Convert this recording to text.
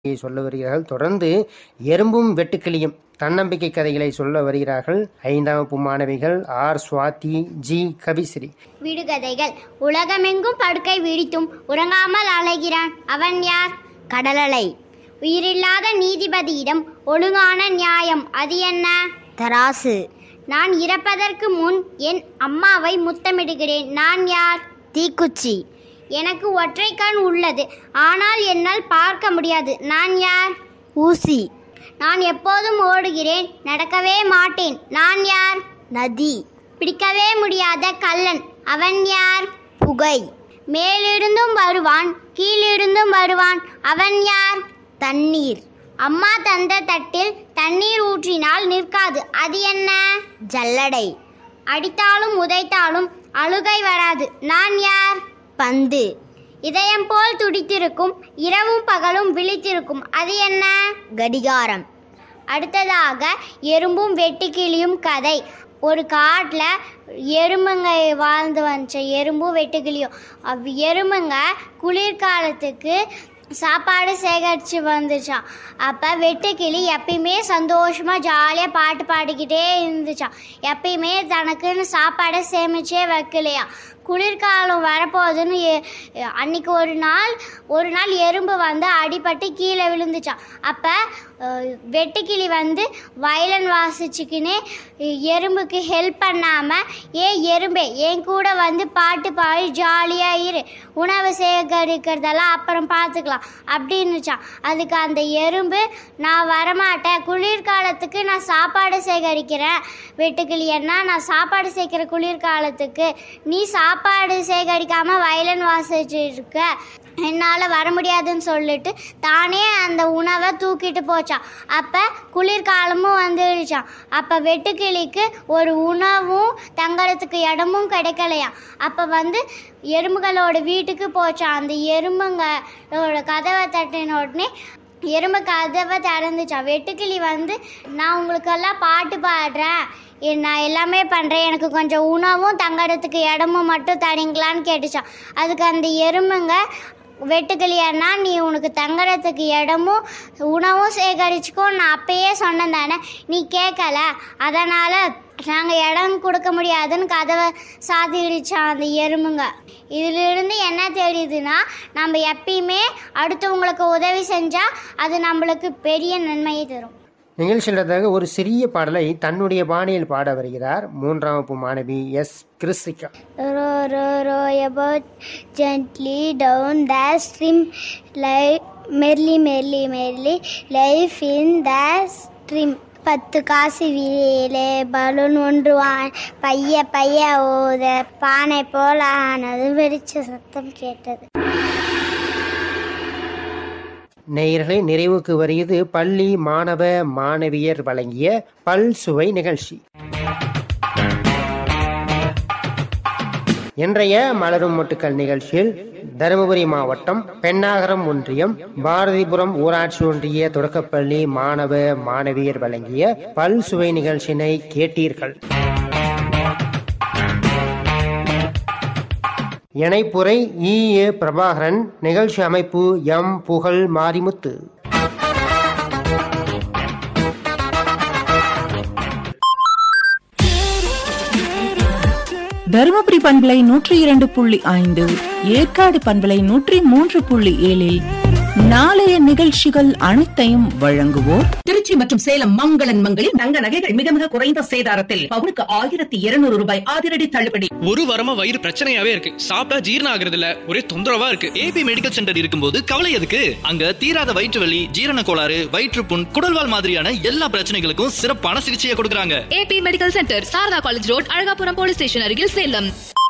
சொல்ல வருகிறார்கள் தொடர்ந்து எறும்பும் வெட்டுக்கிளியும் தன்னம்பிக்கை கதைகளை சொல்ல வருகிறார்கள் ஐந்தாம் வகுப்பு மாணவிகள் ஆர் சுவாதி ஜி கவிஸ்ரீ விடுகதைகள் உலகமெங்கும் படுக்கை விரித்தும் உறங்காமல் அலைகிறான் அவன் யார் கடலலை உயிரில்லாத நீதிபதியிடம் ஒழுங்கான நியாயம் அது என்ன தராசு நான் இறப்பதற்கு முன் என் அம்மாவை முத்தமிடுகிறேன் நான் யார் தீக்குச்சி எனக்கு ஒற்றை கண் உள்ளது ஆனால் என்னால் பார்க்க முடியாது நான் யார் ஊசி நான் எப்போதும் ஓடுகிறேன் நடக்கவே மாட்டேன் நான் யார் நதி பிடிக்கவே முடியாத கள்ளன் அவன் யார் புகை மேலிருந்தும் வருவான் கீழிருந்தும் வருவான் அவன் யார் தண்ணீர் அம்மா தந்த தட்டில் தண்ணீர் ஊற்றினால் நிற்காது அது என்ன ஜல்லடை அடித்தாலும் உதைத்தாலும் அழுகை வராது நான் யார் பந்து இதயம் போல் துடித்திருக்கும் இரவும் பகலும் விழித்திருக்கும் அது என்ன கடிகாரம் அடுத்ததாக எறும்பும் வெட்டுக்கிளியும் கதை ஒரு காட்டில் எறும்புங்க வாழ்ந்து வந்துச்சு எறும்பும் வெட்டுக்கிளியும் அவ் எறும்புங்க குளிர்காலத்துக்கு சாப்பாடு சேகரித்து வந்துச்சான் அப்போ வெட்டுக்கிளி எப்பயுமே சந்தோஷமாக ஜாலியாக பாட்டு பாடிக்கிட்டே இருந்துச்சான் எப்பயுமே தனக்குன்னு சாப்பாடை சேமிச்சே வைக்கலையா குளிர்காலம் வரப்போகுதுன்னு எ- அன்னைக்கு ஒரு நாள் ஒரு நாள் எறும்பு வந்து அடிபட்டு கீழே விழுந்துச்சான் அப்போ வெட்டுக்கிளி வந்து வயலன் வாசிச்சுக்கின்னு எறும்புக்கு ஹெல்ப் பண்ணாமல் ஏ எறும்பே என் கூட வந்து பாட்டு பாடி ஜாலியாக இரு உணவு சேகரிக்கிறதெல்லாம் அப்புறம் பார்த்துக்கலாம் அப்படின்னுச்சான் அதுக்கு அந்த எறும்பு நான் வரமாட்டேன் குளிர்காலத்துக்கு நான் சாப்பாடு சேகரிக்கிறேன் வெட்டுக்கிளி என்ன நான் சாப்பாடு சேர்க்கிற குளிர்காலத்துக்கு நீ சாப்பாடு சேகரிக்காம வயலன் வாசிச்சு இருக்க என்னால் வர முடியாதுன்னு சொல்லிட்டு தானே அந்த உணவை தூக்கிட்டு போச்சான் அப்போ குளிர்காலமும் வந்துடுச்சான் அப்போ வெட்டுக்கிளிக்கு ஒரு உணவும் தங்கறதுக்கு இடமும் கிடைக்கலையாம் அப்போ வந்து எறும்புகளோட வீட்டுக்கு போச்சான் அந்த எறும்புங்களோட கதவை தட்டின உடனே எறும்பு கதவை திறந்துச்சான் வெட்டுக்கிளி வந்து நான் உங்களுக்கெல்லாம் பாட்டு பாடுறேன் எ- நான் எல்லாமே பண்ணுறேன் எனக்கு கொஞ்சம் உணவும் தங்கறதுக்கு இடமும் மட்டும் தரீங்களான்னு கேட்டுச்சான் அதுக்கு அந்த எறும்புங்க வெட்டுக்கிளியானா நீ உனக்கு தங்கறதுக்கு இடமும் உணவும் சேகரிச்சுக்கோ நான் அப்பயே சொன்னேன் தானே நீ கேட்கல அதனால் நாங்கள் இடம் கொடுக்க முடியாதுன்னு கதவை சாத்திடுச்சான் அந்த எறும்புங்க இதிலிருந்து என்ன தெரியுதுன்னா நம்ம எப்பயுமே அடுத்தவங்களுக்கு உதவி செஞ்சால் அது நம்மளுக்கு பெரிய நன்மையை தரும் நிகழ்ச்சியினதாக ஒரு சிறிய பாடலை தன்னுடைய பாணியில் பாட வருகிறார் மூன்றாம் வகுப்பு மாணவி S Christika row, row, row about gently down the stream, life merrily, merrily, merrily, life in the stream. பத்து காசு விரியிலே பலூன் ஒன்று வான் பைய பைய ஓத பானை போல ஆனது வெடிச்ச சத்தம் கேட்டது நேயர்களை நிறைவுக்கு வருகிறது பள்ளி மாணவ மாணவியர் வழங்கிய பல் சுவை நிகழ்ச்சி இன்றைய மலரும் முட்டுக்கள் நிகழ்ச்சியில் தருமபுரி மாவட்டம் பெண்ணாகரம் ஒன்றியம் பாரதிபுரம் ஊராட்சி ஒன்றிய தொடக்கப்பள்ளி மாணவ மாணவியர் வழங்கிய பல் சுவை நிகழ்ச்சியினை கேட்டீர்கள் இணைப்புரை இ ஏ பிரபாகரன் நிகழ்ச்சி அமைப்பு எம் புகழ் மாரிமுத்து தருமபுரி பண்பலை நூற்றி இரண்டு புள்ளி ஐந்து ஏற்காடு பண்பலை நூற்றி மூன்று புள்ளி ஏழில் நாளைய நிகழ்ச்சிகள் அனைத்தையும் வழங்குவோர் திருச்சி மற்றும் சேலம் மங்களன் மங்களில் தங்க நகைகள் மிக மிக குறைந்த சேதாரத்தில் பவுனுக்கு ஆயிரத்தி இருநூறு ரூபாய் அதிரடி தள்ளுபடி ஒரு வாரமா வயிறு பிரச்சனையாவே இருக்கு சாப்பிட்டா ஜீரணம் ஆகுறது இல்ல ஒரே தொந்தரவா இருக்கு ஏபி மெடிக்கல் சென்டர் இருக்கும்போது கவலை எதுக்கு அங்க தீராத வயிற்று வலி ஜீரண கோளாறு வயிற்றுப்புண் குடல்வால் மாதிரியான எல்லா பிரச்சனைகளுக்கும் சிறப்பான சிகிச்சையை கொடுக்கறாங்க AB medical centre Sarada college road Azhagapuram police station அருகில் சேலம்